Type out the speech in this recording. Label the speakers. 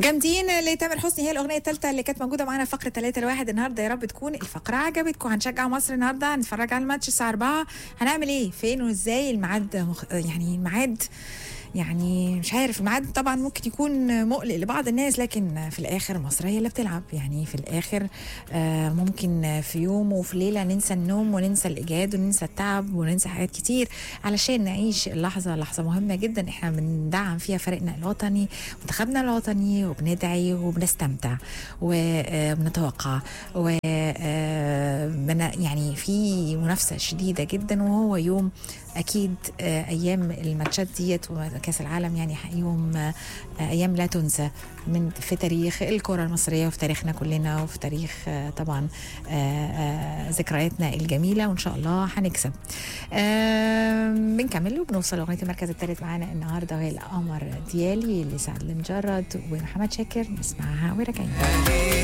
Speaker 1: جامدين لتامر حسني هي الاغنيه الثالثه اللي كانت موجوده معانا في فقره 3 الواحد النهارده يا رب تكون الفقره عجبتكم هنشجع مصر النهارده هنتفرج على الماتش الساعه 4 هنعمل ايه فين وازاي الميعاد مخ... يعني الميعاد يعني مش عارف الميعاد طبعا ممكن يكون مقلق لبعض الناس لكن في الاخر مصر هي اللي بتلعب يعني في الاخر آه، ممكن في يوم وفي ليله ننسى النوم وننسى الاجهاد وننسى التعب وننسى حاجات كتير علشان نعيش اللحظه لحظه مهمه جدا احنا بندعم فيها فريقنا الوطني منتخبنا الوطني وبندعي وبنستمتع وبنتوقع و آه، بن- يعني في منافسه شديده جدا وهو يوم اكيد آه، ايام الماتشات ديت وكاس العالم يعني يوم آه، ايام لا تنسى من في تاريخ الكره المصريه وفي تاريخنا كلنا وفي تاريخ آه، طبعا آه، آه، ذكرياتنا الجميله وان شاء الله هنكسب آم، بنكمل وبنوصل لاغنيه المركز الثالث معانا النهارده وهي القمر ديالي لسعد المجرد ومحمد شاكر نسمعها وراجعين